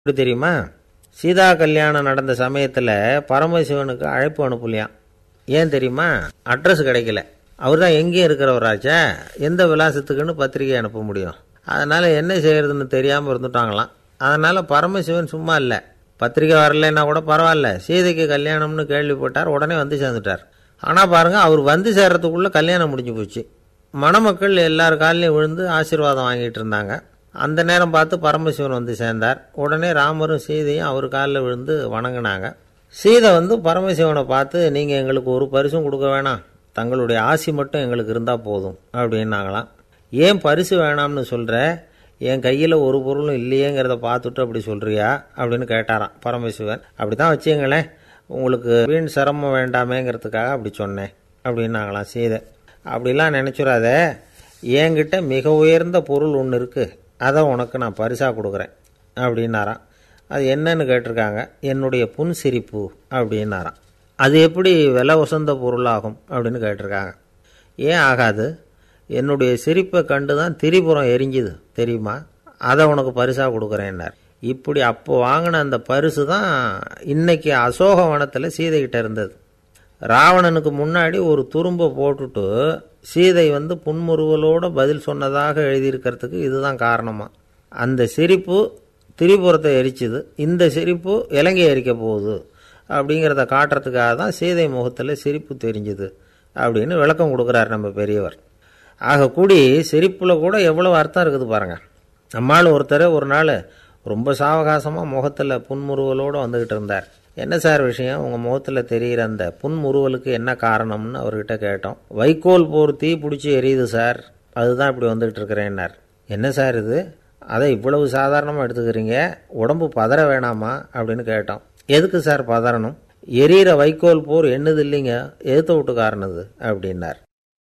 எப்படி தெரியுமா சீதா கல்யாணம் நடந்த சமயத்தில் பரமசிவனுக்கு அழைப்பு அனுப்பலையாம் ஏன் தெரியுமா அட்ரஸ் கிடைக்கல அவர் தான் எங்கேயும் இருக்கிறவராச்சா எந்த விலாசத்துக்குன்னு பத்திரிகை அனுப்ப முடியும் அதனால் என்ன செய்யறதுன்னு தெரியாமல் இருந்துட்டாங்களாம் அதனால் பரமசிவன் சும்மா இல்லை பத்திரிக்கை வரலைன்னா கூட பரவாயில்ல சீதைக்கு கல்யாணம்னு கேள்விப்பட்டார் உடனே வந்து சேர்ந்துட்டார் ஆனால் பாருங்கள் அவர் வந்து சேர்றதுக்குள்ளே கல்யாணம் முடிஞ்சு போச்சு மணமக்கள் எல்லார் காலையும் விழுந்து ஆசீர்வாதம் வாங்கிட்டு இருந்தாங்க அந்த நேரம் பார்த்து பரமசிவன் வந்து சேர்ந்தார் உடனே ராமரும் சீதையும் அவர் காலில் விழுந்து வணங்கினாங்க சீதை வந்து பரமசிவனை பார்த்து நீங்கள் எங்களுக்கு ஒரு பரிசும் கொடுக்க வேணாம் தங்களுடைய ஆசி மட்டும் எங்களுக்கு இருந்தால் போதும் அப்படின்னாங்களாம் ஏன் பரிசு வேணாம்னு சொல்கிற என் கையில் ஒரு பொருளும் இல்லையேங்கிறத பார்த்துட்டு அப்படி சொல்கிறியா அப்படின்னு கேட்டாராம் பரமசிவன் அப்படி தான் வச்சுங்களேன் உங்களுக்கு வீண் சிரமம் வேண்டாமேங்கிறதுக்காக அப்படி சொன்னேன் அப்படின்னாங்களாம் சீதை அப்படிலாம் நினச்சிடாத என்கிட்ட மிக உயர்ந்த பொருள் ஒன்று இருக்குது அதை உனக்கு நான் பரிசாக கொடுக்குறேன் அப்படின்னாராம் அது என்னன்னு கேட்டிருக்காங்க என்னுடைய புன் சிரிப்பு அப்படின்னாராம் அது எப்படி விலை உசந்த பொருளாகும் அப்படின்னு கேட்டிருக்காங்க ஏன் ஆகாது என்னுடைய சிரிப்பை கண்டு தான் திரிபுரம் எரிஞ்சுது தெரியுமா அதை உனக்கு பரிசாக கொடுக்குறேன்னார் இப்படி அப்போ வாங்கின அந்த பரிசு தான் இன்னைக்கு அசோகவனத்தில் சீதைகிட்ட இருந்தது ராவணனுக்கு முன்னாடி ஒரு துரும்பை போட்டுட்டு சீதை வந்து புன்முறுவலோடு பதில் சொன்னதாக எழுதியிருக்கிறதுக்கு இதுதான் காரணமா அந்த சிரிப்பு திரிபுரத்தை எரிச்சுது இந்த சிரிப்பு இலங்கை எரிக்க போகுது அப்படிங்கிறத காட்டுறதுக்காக தான் சீதை முகத்தில் சிரிப்பு தெரிஞ்சுது அப்படின்னு விளக்கம் கொடுக்குறார் நம்ம பெரியவர் ஆக கூடி சிரிப்பில் கூட எவ்வளோ அர்த்தம் இருக்குது பாருங்க நம்மால் ஒருத்தர் ஒரு நாள் ரொம்ப சாவகாசமாக முகத்தில் புன்முறுவலோடு வந்துக்கிட்டு இருந்தார் என்ன சார் விஷயம் உங்கள் முகத்தில் தெரிகிற அந்த புன்முறுவலுக்கு என்ன காரணம்னு அவர்கிட்ட கேட்டோம் வைக்கோல் போர் தீ பிடிச்சி எரியுது சார் அதுதான் இப்படி வந்துக்கிட்டு இருக்கிறேன்னார் என்ன சார் இது அதை இவ்வளவு சாதாரணமாக எடுத்துக்கிறீங்க உடம்பு பதற வேணாமா அப்படின்னு கேட்டோம் எதுக்கு சார் பதறணும் எரியிற வைக்கோல் போர் என்னது இல்லைங்க எதுத்த வீட்டுக்காரனது அப்படின்னார்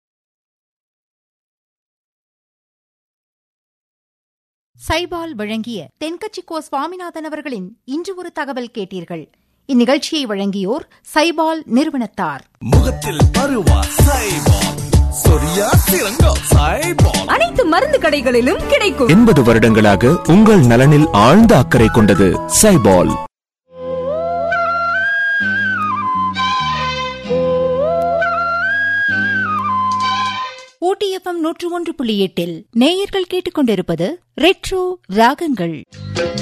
சைபால் வழங்கிய தென்கட்சிக்கோ சுவாமிநாதன் அவர்களின் இன்று ஒரு தகவல் கேட்டீர்கள் இந்நிகழ்ச்சியை வழங்கியோர் சைபால் நிறுவனத்தார் முகத்தில் பருவா சைபால் சொரியா சிறங்கா சைபால் அனைத்து மருந்து கடைகளிலும் கிடைக்கும் எண்பது வருடங்களாக உங்கள் நலனில் ஆழ்ந்த அக்கறை கொண்டது சைபால் ஊட்டிஎஃப்எம் நூற்று ஒன்று புள்ளி எட்டில் நேயர்கள் கேட்டுக்கொண்டிருப்பது ரெட்ரோ ராகங்கள்